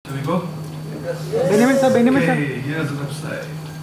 Shall we go? Benjamin sir, Benjamin sir. Okay, here's the website.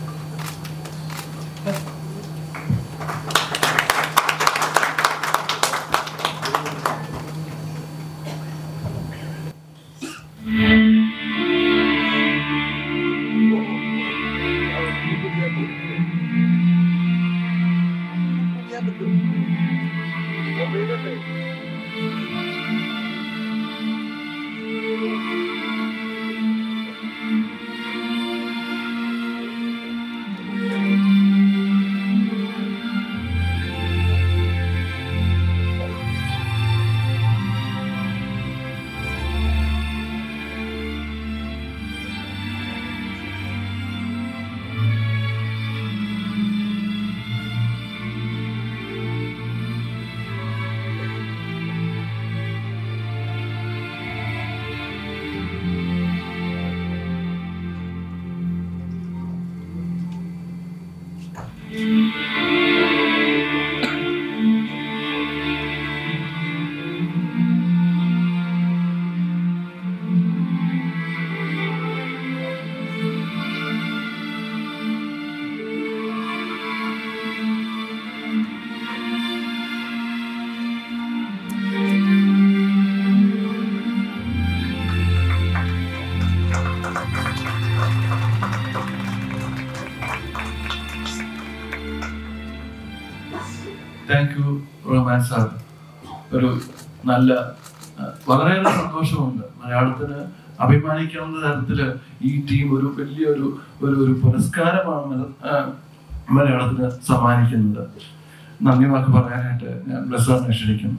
Thank you Rahman sir ഒരു നല്ല ആ, വളരെയേറെ സന്തോഷമുണ്ട് മലയാളത്തിന് അഭിമാനിക്കാവുന്ന തരത്തില് ഈ ടീം ഒരു വലിയൊരു ഒരു ഒരു പുരസ്കാരമാണ് മല- ആ, മലയാളത്തിന് സമ്മാനിക്കുന്നത് നന്ദി വാക്ക് പറയാനായിട്ട് ഞാൻ ബ്ലസ്സാറിനെ ക്ഷണിക്കുന്നു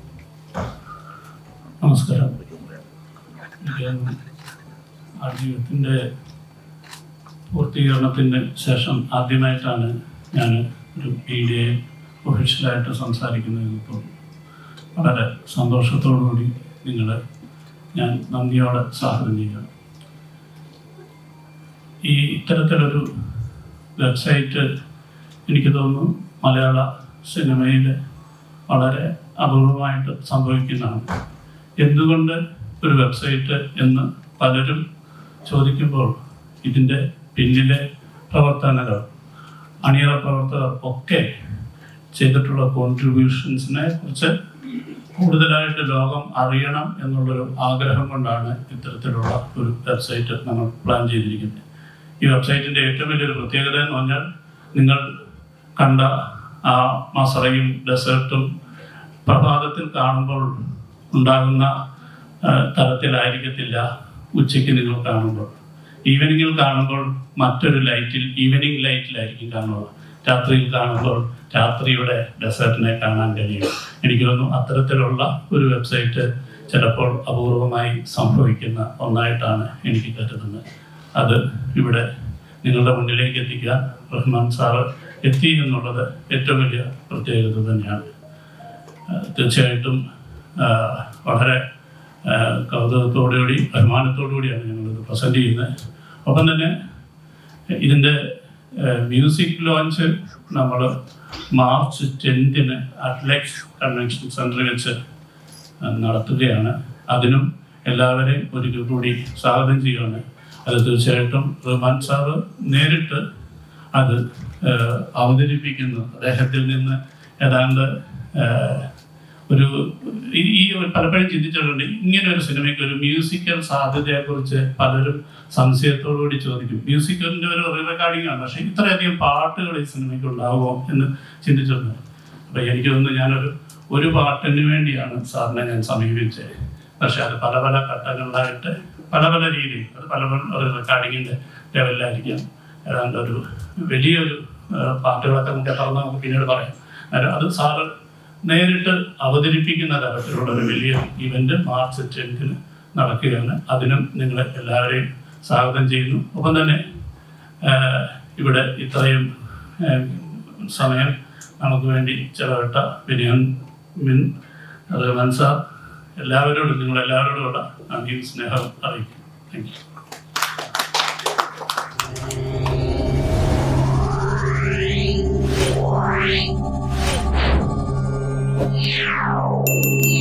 നമസ്കാരം ഞാൻ ആ ജീവിതത്തിൻ്റെ പൂർത്തീകരണത്തിന് ശേഷം ആദ്യമായിട്ടാണ് ഞാൻ ഒരു മീഡിയയെ ഒഫീഷ്യലായിട്ട് സംസാരിക്കുന്നത് ഇപ്പോൾ വളരെ സന്തോഷത്തോടുകൂടി നിങ്ങളെ ഞാൻ നന്ദിയോടെ സ്വാഗതം ചെയ്യുകയാണ് ഈ ഇത്തരത്തിലൊരു വെബ്സൈറ്റ് എനിക്ക് തോന്നുന്നു മലയാള സിനിമയിൽ വളരെ അപൂർവമായിട്ട് സംഭവിക്കുന്നതാണ് എന്തുകൊണ്ട് ഒരു വെബ്സൈറ്റ് എന്ന് പലരും ചോദിക്കുമ്പോൾ ഇതിൻ്റെ പിന്നിലെ പ്രവർത്തനങ്ങൾ അണിയറ പ്രവർത്തകർ ഒക്കെ ചെയ്തിട്ടുള്ള കോൺട്രിബ്യൂഷൻസിനെ കുറിച്ച് കൂടുതലായിട്ട് ലോകം അറിയണം എന്നുള്ളൊരു ആഗ്രഹം കൊണ്ടാണ് ഇത്തരത്തിലുള്ള ഒരു വെബ്സൈറ്റ് നമ്മൾ പ്ലാൻ ചെയ്തിരിക്കുന്നത് ഈ വെബ്സൈറ്റിൻ്റെ ഏറ്റവും വലിയൊരു പ്രത്യേകത എന്ന് പറഞ്ഞാൽ നിങ്ങൾ കണ്ട ആ മസറയും ഡെസേർട്ടും പ്രഭാതത്തിൽ കാണുമ്പോൾ ഉണ്ടാകുന്ന ആ, തരത്തിലായിരിക്കത്തില്ല ഉച്ചയ്ക്ക് നിങ്ങൾ കാണുമ്പോൾ ഈവനിങ്ങിൽ കാണുമ്പോൾ മറ്റൊരു ലൈറ്റിൽ ഈവനിങ് ലൈറ്റിലായിരിക്കും കാണുക രാത്രിയിൽ കാണുമ്പോൾ രാത്രിയുടെ ഡെസേർട്ടിനെ കാണാൻ കഴിയും എനിക്ക് തോന്നുന്നു അത്തരത്തിലുള്ള ഒരു വെബ്സൈറ്റ് ചിലപ്പോൾ അപൂർവമായി സംഭവിക്കുന്ന ഒന്നായിട്ടാണ് എനിക്ക് കരുതുന്നത് അത് ഇവിടെ നിങ്ങളുടെ മുന്നിലേക്ക് എത്തിക്കാൻ റഹ്മാൻ സാറ് എത്തി എന്നുള്ളത് ഏറ്റവും വലിയ പ്രത്യേകത തന്നെയാണ് ആ, തീർച്ചയായിട്ടും ആ, വളരെ ആ, കൗതുകത്തോടുകൂടി അഭിമാനത്തോടുകൂടിയാണ് ഞങ്ങളിത് പ്രസൻറ്റ് ചെയ്യുന്നത് ഒപ്പം തന്നെ ഇതിൻ്റെ മ്യൂസിക് ലോഞ്ച് നമ്മൾ മാർച്ച് ടെൻത്തിന് അറ്റ്ലക്സ് കൺവെൻഷൻ സെൻറ്ററിൽ വെച്ച് നടത്തുകയാണ് അതിനും എല്ലാവരെയും ഒരിക്കൽ കൂടി സ്വാഗതം ചെയ്യുകയാണ് അത് തീർച്ചയായിട്ടും റഹ്മാൻ സാറ് നേരിട്ട് അത് ഏഹ്, അവതരിപ്പിക്കുന്നു അദ്ദേഹത്തിൽ നിന്ന് ഏതാണ്ട് ഏഹ്, ഒരു ഈ ഈ ഒരു പലപ്പോഴും ചിന്തിച്ചിട്ടുണ്ട് ഇങ്ങനെ ഒരു സിനിമയ്ക്ക് ഒരു മ്യൂസിക്കൽ സാധ്യതയെക്കുറിച്ച് പലരും സംശയത്തോടുകൂടി ചോദിക്കും മ്യൂസിക്കലിൻ്റെ ഒരു റീറെക്കോർഡിംഗ് ആണ് പക്ഷേ ഇത്രയധികം പാട്ടുകൾ ഈ സിനിമയ്ക്ക് ഉണ്ടാകുമോ എന്ന് ചിന്തിച്ചിട്ടുണ്ട് അപ്പോൾ എനിക്ക് തോന്നുന്നു ഞാനൊരു ഒരു പാട്ടിന് വേണ്ടിയാണ് സാറിനെ ഞാൻ സമീപിച്ചത് പക്ഷെ അത് പല പല ഘട്ടങ്ങളിലായിട്ട് പല പല രീതിയിൽ അത് പല പല റെക്കോർഡിങ്ങിൻ്റെ ലെവലിലായിരിക്കാം ഏതാണ്ട് ഒരു വലിയൊരു ആ, പാട്ടുകളൊക്കെ നമുക്ക് തുറന്ന് നമുക്ക് പിന്നീട് പറയാം അന്നേരം അത് സാറ് നേരിട്ട് അവതരിപ്പിക്കുന്ന തരത്തിലുള്ള ഒരു വലിയ ഇവന്റ് മാർച്ച് ടെൻത്തിന് നടക്കുകയാണ് അതിനും നിങ്ങളെ എല്ലാവരെയും സ്വാഗതം ചെയ്യുന്നു ഒപ്പം തന്നെ ആ, ഇവിടെ ഇത്രയും ആ, സമയം നമുക്ക് വേണ്ടി ചെലവിട്ട വിനയൻ മിൻ റഹ്മാൻ സാർ എല്ലാവരോടും നിങ്ങൾ എല്ലാവരോടുമുള്ള നന്ദിയും സ്നേഹവും അറിയിക്കും താങ്ക് യു Yeah.